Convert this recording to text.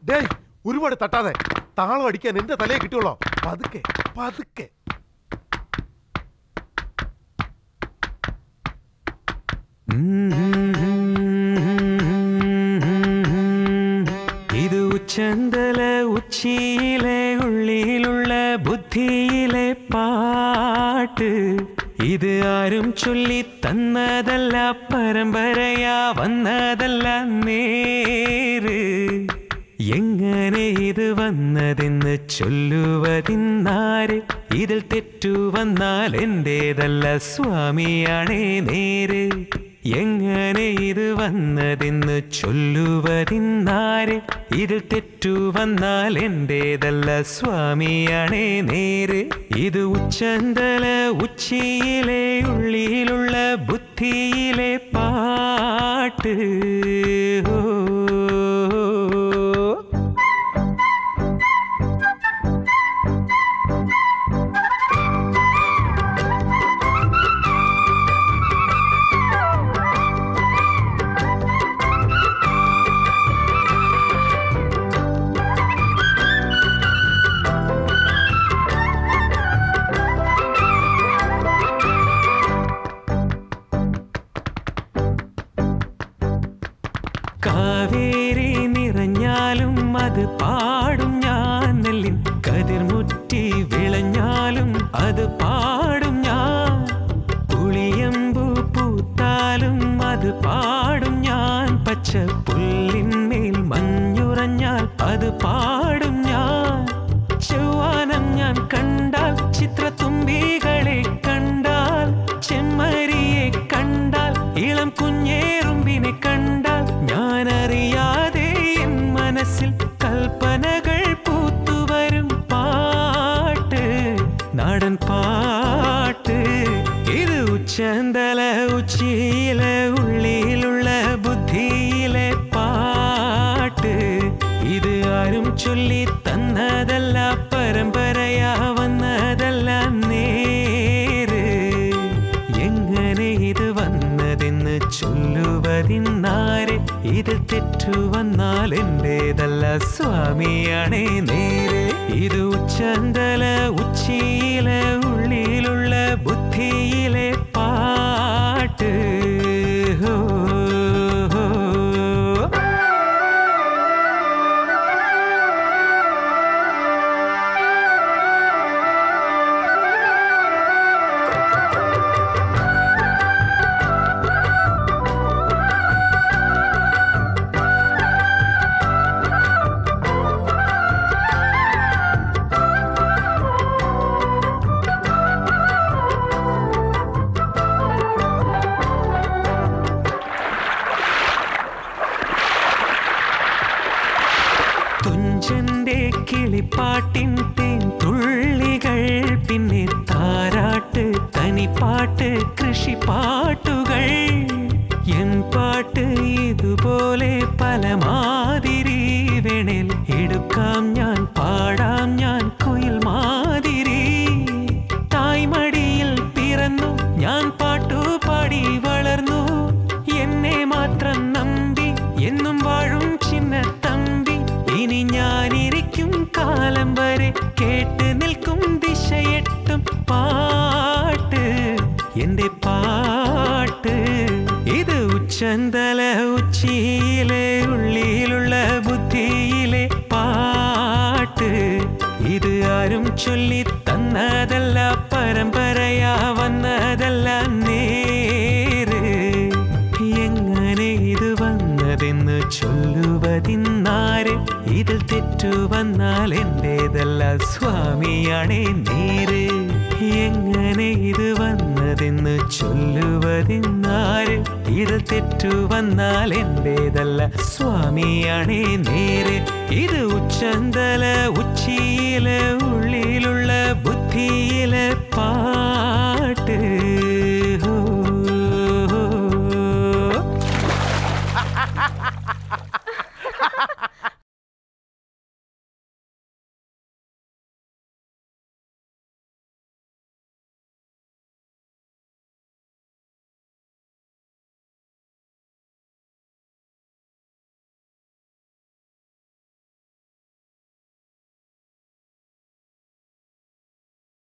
ഡേയ് ഒരുപാട് തട്ടാതെ താളം അടിക്കാൻ എന്റെ തലയെ കിട്ടിയോളോ പതുക്കെ പതുക്കെ ഇത് ഉച്ചന്തല ഉച്ചിയിലെ ഉള്ളിലുള്ള ബുദ്ധിയിലെ പാട്ട് ഇത് ആരും ചൊല്ലി തന്നതല്ല പരമ്പരയാ വന്നതല്ല നേര് എങ്ങനെ ഇത് വന്നതെന്ന് ചൊല്ലുവതിന്നാര് ഇതിൽ തെറ്റു വന്നാൽ എന്റേതല്ല സ്വാമിയാണേ നേര് എങ്ങനെ ഇത് വന്നതെന്ന് ചൊല്ലുവതിന്നാര് ഇതിൽ തെറ്റു വന്നാൽ എന്റേതല്ല സ്വാമിയാണേ നേര് ഇത് ഉച്ചന്തല ഉച്ചിയിലെ ഉള്ളിലുള്ള ബുദ്ധിയിലെ പാട്ട് ഓ കാവേരി നിറഞ്ഞാലും അത് പാടും ഞാൻ നെല്ലിൻ കതിർമുറ്റി വിളഞ്ഞാലും അത് പാടും ഞാൻ പുളിയമ്പു പൂത്താലും അത് പാടും ഞാൻ പച്ച പുല്ലിന്മേൽ മഞ്ഞുറഞ്ഞാൽ അത് പാടും ഞാൻ ചൊവ്വാനം ഞാൻ കണ്ടാൽ ചിത്രത്തുമ്പികളെ കണ്ടാൽ ചെമ്മരിയെ കണ്ടാൽ ഇളം കുഞ്ഞേറുമ്പിനെ കണ്ടാൽ ഞാൻ അറിയാതെ എൻ മനസ്സിൽ കൽപ്പനകൾ പൂത്തുവരും പാട്ട് നാടൻ പാട്ട് ഇത് ഉച്ചന്തല ഉച്ചിയിലെ ഉള്ളിലുള്ള ബുദ്ധിയിലെ പാട്ട് ഇത് ആരും ചൊല്ലി തന്നതല്ല പരമ്പരയാ വന്നതല്ല നേര് എങ്ങനെ ഇത് വന്നതെന്ന് ചൊല്ലുവതിന്നാരെ ഇതിൽ തെറ്റു വന്നാൽ എന്റേതല്ല സ്വാമിയാണേ നേര് ഇത് ഉച്ചന്തല ഉച്ചിയിലെ ഉള്ളിലുള്ള ബുദ്ധിയിലെ പാട്ട് ഹോ ഹോ തുഞ്ചന്റെ കിളിപ്പാട്ടിൻ തേൻ തുള്ളികൾ പിന്നെ താരാട്ട് തനിപ്പാട്ട് കൃഷിപ്പാട്ടുകൾ എൻ പാട്ട് ഇതുപോലെ പല മാതിരി വേണേൽ എടുക്കാം ഞാൻ പാടാം ഞാൻ കുയിൽ മാതിരി തായ്മടിയിൽ പിറന്നു ഞാൻ പാട്ടുപാടി വളർന്നു എന്നെ മാത്രം നമ്പി എന്നും വാഴും ചിന്ന തമ്പി ഇനി ഞാനിരിക്കും കാലം വരെ കേട്ട് നിൽക്കും ദിശയെട്ടും പാട്ട് എന്റെ പാട്ട് ഇത് ഉച്ചന്തല ഉച്ചിയിലെ ഉള്ളിലുള്ള ബുദ്ധിയിലെ പാട്ട് ഇത് ആരും ചൊല്ലി തന്നതല്ല പരമ്പരയാ വന്നതല്ല നേര് എങ്ങനെ ഇത് വന്നതെന്ന് ചൊല്ലുവതിന്നാര് ഇതിൽ തെറ്റു വന്നാൽ എന്റേതല്ല സ്വാമിയാണേ നേര് എങ്ങനെ ഇത് വന്നതെന്ന് ചൊല്ലുവതിന്നാര് ഇതിൽ തെറ്റു വന്നാൽ എന്റേതല്ല സ്വാമിയാണേ നേര് ഇത് ഉച്ചന്തല ഉച്ചിയിലെ ഉള്ളിലുള്ള ബുദ്ധിയിലെ പാട്ട്